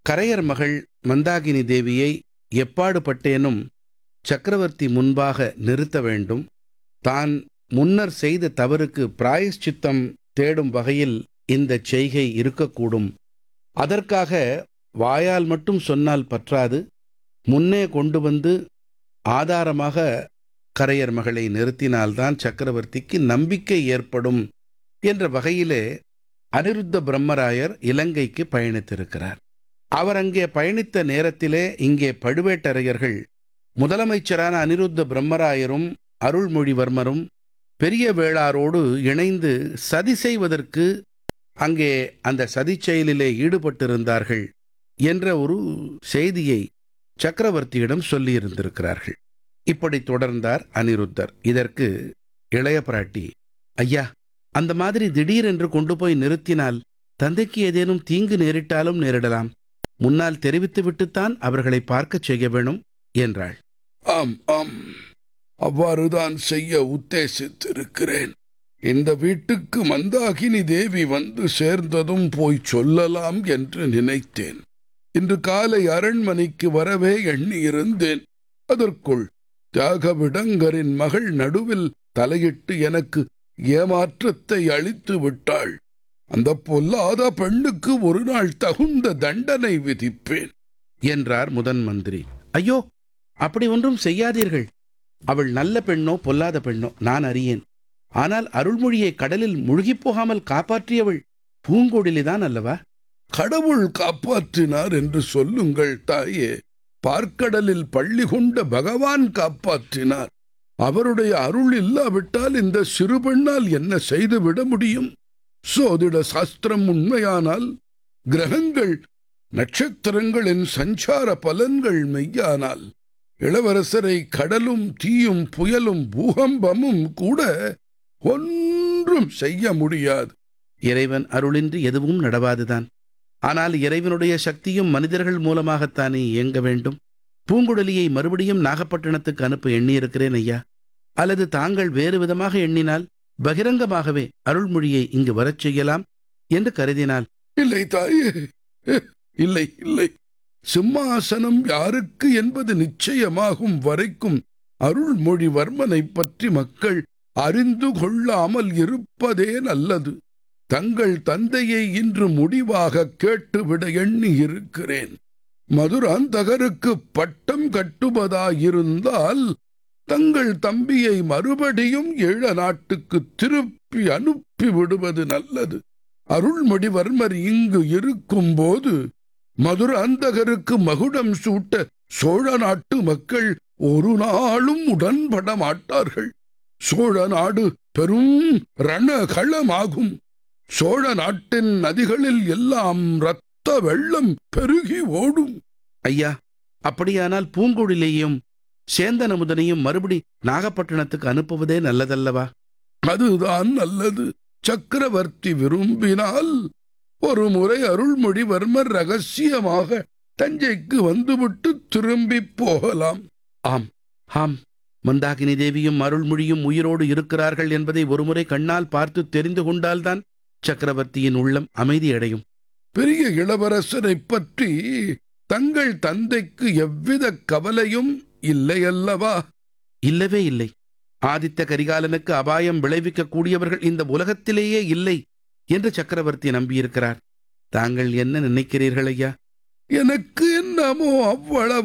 கரையர் மகள் மந்தாகினி தேவியை எப்பாடுபட்டேனும் சக்கரவர்த்தி முன்பாக நிறுத்த வேண்டும் தான் முன்னர் செய்த தவறுக்கு பிராயஷ்சித்தம் தேடும் வகையில் இந்தச் செய்கை இருக்கக்கூடும் அதற்காக வாயால் மட்டும் சொன்னால் பற்றாது முன்னே கொண்டு வந்து ஆதாரமாக கரையர் மகளை நிறுத்தினால்தான் சக்கரவர்த்திக்கு நம்பிக்கை ஏற்படும் என்ற வகையிலே அனிருத்த பிரம்மராயர் இலங்கைக்கு பயணித்திருக்கிறார் அவர் அங்கே பயணித்த நேரத்திலே இங்கே பழுவேட்டரையர்கள் முதலமைச்சரான அனிருத்த பிரம்மராயரும் அருள்மொழிவர்மரும் பெரிய வேளாரோடு இணைந்து சதி செய்வதற்கு அங்கே அந்த சதிச் செயலிலே ஈடுபட்டிருந்தார்கள் என்ற ஒரு செய்தியை சக்கரவர்த்தியிடம் சொல்லியிருந்திருக்கிறார்கள் இப்படி தொடர்ந்தார் அனிருத்தர் இதற்கு இளைய பிராட்டி ஐயா அந்த மாதிரி திடீரென்று கொண்டு போய் நிறுத்தினால் தந்தைக்கு ஏதேனும் தீங்கு நேரிட்டாலும் நேரிடலாம் முன்னால் தெரிவித்துவிட்டுத்தான் அவர்களை பார்க்கச் செய்ய வேணும் என்றாள் ஆம் ஆம் அவ்வாறுதான் செய்ய உத்தேசித்திருக்கிறேன் இந்த வீட்டுக்கு மந்தாகினி தேவி வந்து சேர்ந்ததும் போய் சொல்லலாம் என்று நினைத்தேன் இன்று காலை அரண்மனைக்கு வரவே எண்ணியிருந்தேன் அதற்குள் தியாகவிடங்கரின் மகள் நடுவில் தலையிட்டு எனக்கு ஏமாற்றத்தை அளித்து விட்டாள் அந்த பொல்லாத பெண்ணுக்கு ஒரு நாள் தகுந்த தண்டனை விதிப்பேன் என்றார் முதன் மந்திரி ஐயோ அப்படி ஒன்றும் செய்யாதீர்கள் அவள் நல்ல பெண்ணோ பொல்லாத பெண்ணோ நான் அறியேன் ஆனால் அருள்மொழியை கடலில் முழுகிப் போகாமல் காப்பாற்றியவள் பூங்கொடிலிதான் அல்லவா கடவுள் காப்பாற்றினார் என்று சொல்லுங்கள் தாயே பார்க்கடலில் பள்ளி கொண்ட பகவான் காப்பாற்றினார் அவருடைய அருள் இல்லாவிட்டால் இந்த சிறு பெண்ணால் என்ன செய்துவிட முடியும் சோதிட சாஸ்திரம் உண்மையானால் கிரகங்கள் நட்சத்திரங்களின் சஞ்சார பலன்கள் மெய்யானால் இளவரசரை கடலும் தீயும் புயலும் பூகம்பமும் கூட ஒன்றும் செய்ய முடியாது இறைவன் அருளின்றி எதுவும் நடவாதுதான் ஆனால் இறைவனுடைய சக்தியும் மனிதர்கள் மூலமாகத்தானே இயங்க வேண்டும் பூங்குழலியை மறுபடியும் நாகப்பட்டினத்துக்கு அனுப்ப எண்ணியிருக்கிறேன் ஐயா அல்லது தாங்கள் வேறு விதமாக எண்ணினால் பகிரங்கமாகவே அருள்மொழியை இங்கு வரச் செய்யலாம் என்று கருதினால் இல்லை தாயே இல்லை இல்லை சிம்மாசனம் யாருக்கு என்பது நிச்சயமாகும் வரைக்கும் அருள்மொழிவர்மனைப் பற்றி மக்கள் அறிந்து கொள்ளாமல் இருப்பதே நல்லது தங்கள் தந்தையை இன்று முடிவாக கேட்டுவிட எண்ணி இருக்கிறேன் மதுராந்தகருக்கு பட்டம் கட்டுவதாயிருந்தால் தங்கள் தம்பியை மறுபடியும் ஈழ நாட்டுக்கு திருப்பி அனுப்பி விடுவது நல்லது அருள்மொழிவர்மர் இங்கு இருக்கும்போது மதுராந்தகருக்கு மகுடம் சூட்ட சோழ நாட்டு மக்கள் ஒரு நாளும் உடன்பட மாட்டார்கள் சோழ நாடு பெரும் ரணகளமாகும் சோழ நாட்டின் நதிகளில் எல்லாம் இரத்த வெள்ளம் பெருகி ஓடும் ஐயா அப்படியானால் பூங்குழலியையும் சேந்தனமுதனையும் மறுபடி நாகப்பட்டினத்துக்கு அனுப்புவதே நல்லதல்லவா அதுதான் நல்லது சக்கரவர்த்தி விரும்பினால் ஒரு முறை அருள்மொழிவர்மர் ரகசியமாக தஞ்சைக்கு வந்துவிட்டு திரும்பி போகலாம் ஆம் ஆம் மந்தாகினி தேவியும் அருள்மொழியும் உயிரோடு இருக்கிறார்கள் என்பதை ஒருமுறை கண்ணால் பார்த்து தெரிந்து கொண்டால்தான் சக்கரவர்த்தியின் உள்ளம் அமைதியடையும் பெரிய இளவரசரைப் பற்றி தங்கள் தந்தைக்கு எவ்வித கவலையும் இல்லையல்லவா இல்லவே இல்லை ஆதித்த கரிகாலனுக்கு அபாயம் விளைவிக்க கூடியவர்கள் இந்த உலகத்திலேயே இல்லை என்று சக்கரவர்த்தி நம்பியிருக்கிறார் தாங்கள் என்ன நினைக்கிறீர்கள் ஐயா எனக்கு என்னமோ அவ்வளவு